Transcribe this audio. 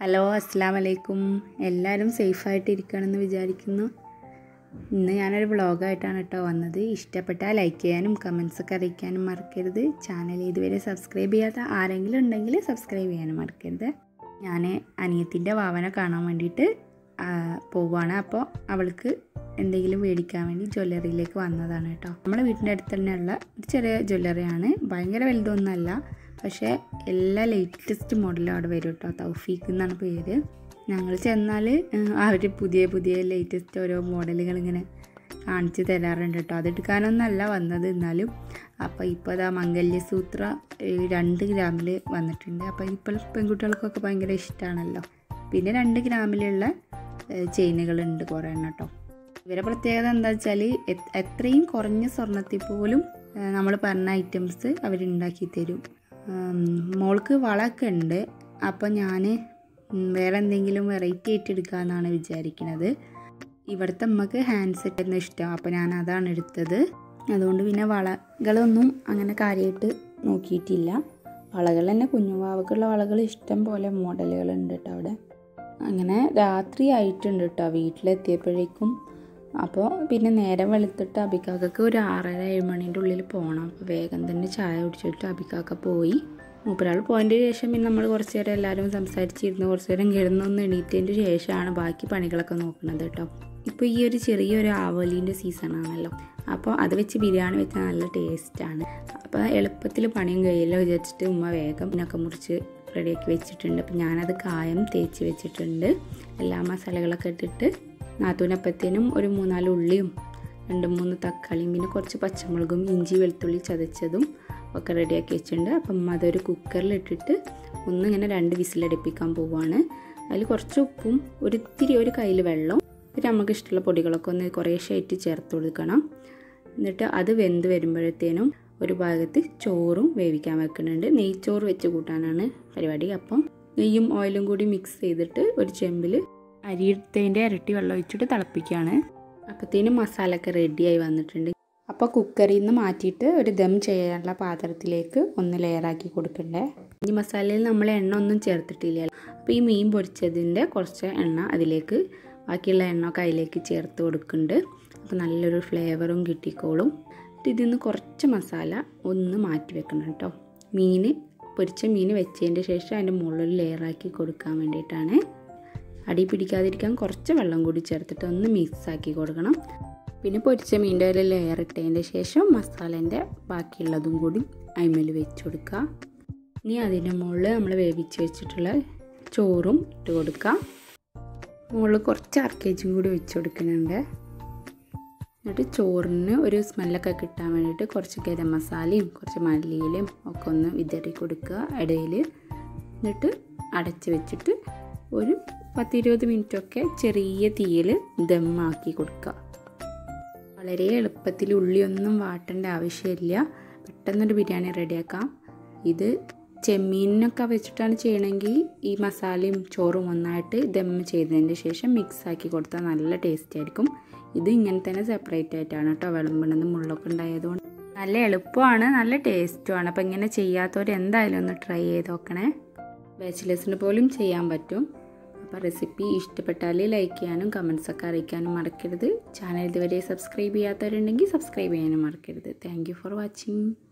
hello അസ്സാം വലൈക്കും എല്ലാവരും സേഫായിട്ട് ഇരിക്കണമെന്ന് വിചാരിക്കുന്നു ഇന്ന് ഞാനൊരു വ്ളോഗായിട്ടാണ് കേട്ടോ വന്നത് ഇഷ്ടപ്പെട്ടാൽ ലൈക്ക് ചെയ്യാനും കമൻസൊക്കെ അറിയിക്കാനും മറക്കരുത് ചാനൽ ഇതുവരെ സബ്സ്ക്രൈബ് ചെയ്യാത്ത ആരെങ്കിലും ഉണ്ടെങ്കിൽ സബ്സ്ക്രൈബ് ചെയ്യാനും മറക്കരുത് ഞാൻ അനിയത്തിൻ്റെ വാവനെ കാണാൻ വേണ്ടിയിട്ട് ആ, പോവുകയാണ് അപ്പോൾ അവൾക്ക് എന്തെങ്കിലും മേടിക്കാൻ വേണ്ടി ജ്വല്ലറിയിലേക്ക് വന്നതാണ് കേട്ടോ നമ്മുടെ വീട്ടിൻ്റെ അടുത്ത് തന്നെയുള്ള ഒരു ചെറിയ ജ്വല്ലറിയാണ് ഭയങ്കര വലുതൊന്നുമല്ല പക്ഷേ എല്ലാ ലേറ്റസ്റ്റ് മോഡലും അവിടെ വരും കേട്ടോ തൗഫീഖ് എന്നാണ് പേര് ഞങ്ങൾ ചെന്നാൽ അവർ പുതിയ പുതിയ ലേറ്റസ്റ്റ് ഓരോ മോഡലുകൾ ഇങ്ങനെ കാണിച്ച് തരാറുണ്ട് കേട്ടോ അതെടുക്കാനൊന്നല്ല വന്നത് എന്നാലും അപ്പോൾ ഇപ്പോൾ അതാ മംഗല്യസൂത്ര ഏഹ്, രണ്ട് ഗ്രാമിൽ വന്നിട്ടുണ്ട് അപ്പോൾ ഇപ്പോൾ പെൺകുട്ടികൾക്കൊക്കെ ഭയങ്കര ഇഷ്ടമാണല്ലോ പിന്നെ രണ്ട് ഗ്രാമിലുള്ള ചെയിനുകളുണ്ട് കുറേ എണ്ണം കേട്ടോ ഇവരെ പ്രത്യേകത എന്താ വെച്ചാൽ എത്രയും കുറഞ്ഞ സ്വർണ്ണത്തിൽ പോലും നമ്മൾ പറഞ്ഞ ഐറ്റംസ് അവരുണ്ടാക്കി തരും ഉം, മോൾക്ക് വളമൊക്കെ ഉണ്ട് അപ്പോൾ ഞാൻ വേറെ എന്തെങ്കിലും വെറൈറ്റി ആയിട്ട് എടുക്കാമെന്നാണ് വിചാരിക്കുന്നത് ഇവിടുത്തെ അമ്മക്ക് ഹാൻഡ് സെറ്റ് എന്ന് ഇഷ്ടം അപ്പോൾ ഞാൻ അതാണ് എടുത്തത് അതുകൊണ്ട് പിന്നെ വളകളൊന്നും അങ്ങനെ കാര്യമായിട്ട് നോക്കിയിട്ടില്ല വളകൾ തന്നെ കുഞ്ഞുവാവക്കുള്ള വളകൾ ഇഷ്ടം പോലെ മോഡലുകളുണ്ട് കേട്ടോ അവിടെ അങ്ങനെ രാത്രി ആയിട്ടുണ്ട് കേട്ടോ വീട്ടിലെത്തിയപ്പോഴേക്കും അപ്പോൾ പിന്നെ നേരം വെളുത്തിട്ട് അബിക്കാക്കൊക്കെ ഒരു ആറര ഏഴ് മണീൻ്റെ ഉള്ളിൽ പോകണം അപ്പോൾ വേഗം തന്നെ ചായ കുടിച്ചിട്ട് അബിക്കാക്ക പോയി മൂപ്പരാൾ പോയതിൻ്റെ ശേഷം പിന്നെ നമ്മൾ കുറച്ച് നേരം എല്ലാവരും സംസാരിച്ചിരുന്നു കുറച്ച് നേരം കിടന്നൊന്ന് എണീറ്റതിൻ്റെ ശേഷമാണ് ബാക്കി പണികളൊക്കെ നോക്കുന്നത് കേട്ടോ ഇപ്പോൾ ഈ ഒരു ചെറിയൊരു ആവലീൻ്റെ സീസണാണല്ലോ അപ്പോൾ അത് വെച്ച് ബിരിയാണി വെച്ചാൽ നല്ല ടേസ്റ്റാണ് അപ്പോൾ എളുപ്പത്തിൽ പണിയും കഴിയല്ലോ വിചാരിച്ചിട്ട് ഉമ്മ വേഗം ഇതിനൊക്കെ മുറിച്ച് റെഡിയാക്കി വെച്ചിട്ടുണ്ട് അപ്പോൾ ഞാനത് കായം തേച്ച് വെച്ചിട്ടുണ്ട് എല്ലാ മസാലകളൊക്കെ ഇട്ടിട്ട് നാത്തൂനപ്പത്തേനും ഒരു മൂന്നാല് ഉള്ളിയും രണ്ട് മൂന്ന് തക്കാളിയും പിന്നെ കുറച്ച് പച്ചമുളകും ഇഞ്ചി വെളുത്തുള്ളി ചതച്ചതും ഒക്കെ റെഡിയാക്കി വെച്ചിട്ടുണ്ട് അപ്പം അതൊരു കുക്കറിലിട്ടിട്ട് ഒന്നിങ്ങനെ രണ്ട് വിസിലടുപ്പിക്കാൻ പോവുകയാണ് അതിൽ കുറച്ച് ഉപ്പും ഒരിത്തിരി ഒരു കയ്യിൽ വെള്ളവും പിന്നെ നമുക്ക് ഇഷ്ടമുള്ള പൊടികളൊക്കെ ഒന്ന് കുറേശ്ശായിട്ട് ചേർത്ത് കൊടുക്കണം എന്നിട്ട് അത് വെന്ത് വരുമ്പോഴത്തേനും ഒരു ഭാഗത്ത് ചോറും വേവിക്കാൻ വെക്കുന്നുണ്ട് നെയ്ച്ചോറ് വെച്ച് കൂട്ടാനാണ് പരിപാടി അപ്പം നെയ്യും ഓയിലും കൂടി മിക്സ് ചെയ്തിട്ട് ഒരു ചെമ്പിൽ അരിയിട്ടതിൻ്റെ ഇരട്ടി വെള്ളം ഒഴിച്ചിട്ട് തിളപ്പിക്കുകയാണ് അപ്പത്തേനും മസാലയൊക്കെ റെഡിയായി വന്നിട്ടുണ്ട് അപ്പോൾ കുക്കറിൽ നിന്ന് മാറ്റിയിട്ട് ഒരു ദം ചെയ്യാനുള്ള പാത്രത്തിലേക്ക് ഒന്ന് ലെയറാക്കി കൊടുക്കണ്ടേ ഈ മസാലയിൽ നമ്മൾ എണ്ണ ഒന്നും ചേർത്തിട്ടില്ല അപ്പോൾ ഈ മീൻ പൊരിച്ചതിൻ്റെ കുറച്ച് എണ്ണ അതിലേക്ക് ബാക്കിയുള്ള എണ്ണ ഒക്കെ അതിലേക്ക് ചേർത്ത് കൊടുക്കുന്നുണ്ട് അപ്പോൾ നല്ലൊരു ഫ്ലേവറും കിട്ടിക്കോളും എന്നിട്ട് ഇതിൽ നിന്ന് കുറച്ച് മസാല ഒന്ന് മാറ്റി വെക്കണം കേട്ടോ മീൻ പൊരിച്ച മീൻ വെച്ചതിൻ്റെ ശേഷം അതിൻ്റെ മുകളിൽ ലെയറാക്കി കൊടുക്കാൻ വേണ്ടിയിട്ടാണ് അടി പിടിക്കാതിരിക്കാൻ കുറച്ച് വെള്ളം കൂടി ചേർത്തിട്ട് ഒന്ന് മിക്സ് ആക്കി കൊടുക്കണം പിന്നെ പൊരിച്ച മീൻ്റെ ഒരു ലെയർ ഇട്ടതിൻ്റെ ശേഷം മസാലേൻ്റെ ബാക്കിയുള്ളതും കൂടി അയിമേൽ വെച്ച് കൊടുക്കുക ഇനി അതിൻ്റെ മുകളിൽ നമ്മൾ വേവിച്ച് വെച്ചിട്ടുള്ള ചോറും ഇട്ട് കൊടുക്കുക മുകളിൽ കുറച്ച് അർക്കേജും കൂടി വെച്ച് കൊടുക്കുന്നുണ്ട് എന്നിട്ട് ചോറിന് ഒരു സ്മെല്ലൊക്കെ കിട്ടാൻ വേണ്ടിയിട്ട് കുറച്ച് ഗരം മസാലയും കുറച്ച് മല്ലിയിലയും ഒക്കെ ഒന്ന് വിതറി കൊടുക്കുക ഇടയിൽ എന്നിട്ട് അടച്ച് വെച്ചിട്ട് ഒരു പത്തിരുപത് മിനിറ്റൊക്കെ ചെറിയ തീയിൽ ദമ്മാക്കി കൊടുക്കുക വളരെ എളുപ്പത്തിൽ ഉള്ളിയൊന്നും വാട്ടേണ്ട ആവശ്യമില്ല പെട്ടെന്നൊരു ബിരിയാണി റെഡിയാക്കാം ഇത് ചെമ്മീനൊക്കെ വെച്ചിട്ടാണ് ചെയ്യണമെങ്കിൽ ഈ മസാലയും ചോറും ഒന്നായിട്ട് ദം ചെയ്തതിന് ശേഷം മിക്സ് ആക്കി കൊടുത്താൽ നല്ല ടേസ്റ്റ് ആയിരിക്കും ഇത് ഇങ്ങനെ തന്നെ സെപ്പറേറ്റ് ആയിട്ടാണ് കേട്ടോ വിളമ്പണത് മുള്ളൊക്കെ ഉണ്ടായതുകൊണ്ട് നല്ല എളുപ്പമാണ് നല്ല ടേസ്റ്റുമാണ് അപ്പോൾ ഇങ്ങനെ ചെയ്യാത്തവർ എന്തായാലും ഒന്ന് ട്രൈ ചെയ്ത് നോക്കണേ ബാച്ചിലേഴ്സിന് പോലും ചെയ്യാൻ പറ്റും അപ്പോൾ റെസിപ്പി ഇഷ്ടപ്പെട്ടാൽ ലൈക്ക് ചെയ്യാനും കമൻസ് ഒക്കെ അറിയിക്കാനും മറക്കരുത് ചാനൽ ഇതുവരെ സബ്സ്ക്രൈബ് ചെയ്യാത്തവരുണ്ടെങ്കിൽ സബ്സ്ക്രൈബ് ചെയ്യാനും മറക്കരുത് താങ്ക് ഫോർ വാച്ചിങ്